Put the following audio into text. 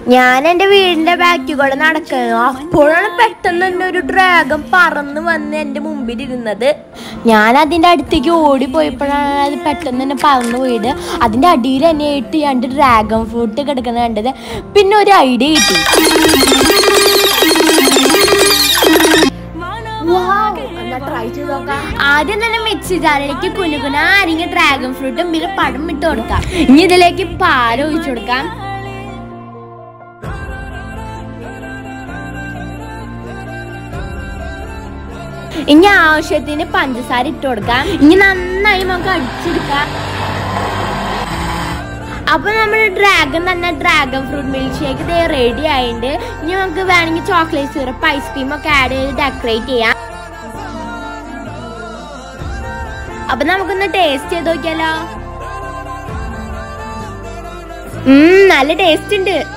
ഞാൻ എന്റെ വീടിന്റെ ബാക്കിൽ കൂടെ നടക്കുന്നു അപ്പോഴാണ് പെട്ടെന്ന് തന്നെ ഒരു ഡ്രാഗൺ പറന്ന് വന്ന് എന്റെ മുമ്പിൽ ഇരുന്നത് ഞാൻ അതിന്റെ അടുത്തേക്ക് ഓടിപ്പോയപ്പോഴാണ് അത് പെട്ടെന്ന് തന്നെ പറന്നു പോയത് അതിന്റെ അടിയിൽ തന്നെ ആയിട്ട് രണ്ട് ഡ്രാഗൺ ഫ്രൂട്ട് കിടക്കുന്നത് കണ്ടത് പിന്നെ ഒരു ഐഡിയ കിട്ടി ആദ്യം തന്നെ മിക്സി ജാറിലേക്ക് കുനുകുന അരിഞ്ഞ ഡ്രാഗൺ ഫ്രൂട്ടും പിന്നെ പഴം ഇട്ട് കൊടുക്കാം ഇനി ഇതിലേക്ക് പാൽ ഒഴിച്ചു കൊടുക്കാം ഇനി ആവശ്യത്തിന് പഞ്ചസാര ഇട്ട് കൊടുക്കാം ഇനി നന്നായി നമുക്ക് അടിച്ചെടുക്കാം അപ്പൊ നമ്മൾ ഡ്രാഗൺ തന്നെ ഡ്രാഗൺ ഫ്രൂട്ട് മിൽക്ക് ഷേക്ക് ഇതേ റെഡി ആയിട്ടുണ്ട് ഇനി നമുക്ക് വേണമെങ്കിൽ ചോക്ലേറ്റ് സിറപ്പ് ഐസ്ക്രീം ഒക്കെ ആഡ് ചെയ്ത് ഡെക്കറേറ്റ് ചെയ്യാം അപ്പൊ നമുക്കൊന്ന് ടേസ്റ്റ് ചെയ്ത് നോക്കിയാലോ ഉം നല്ല ടേസ്റ്റ് ഉണ്ട്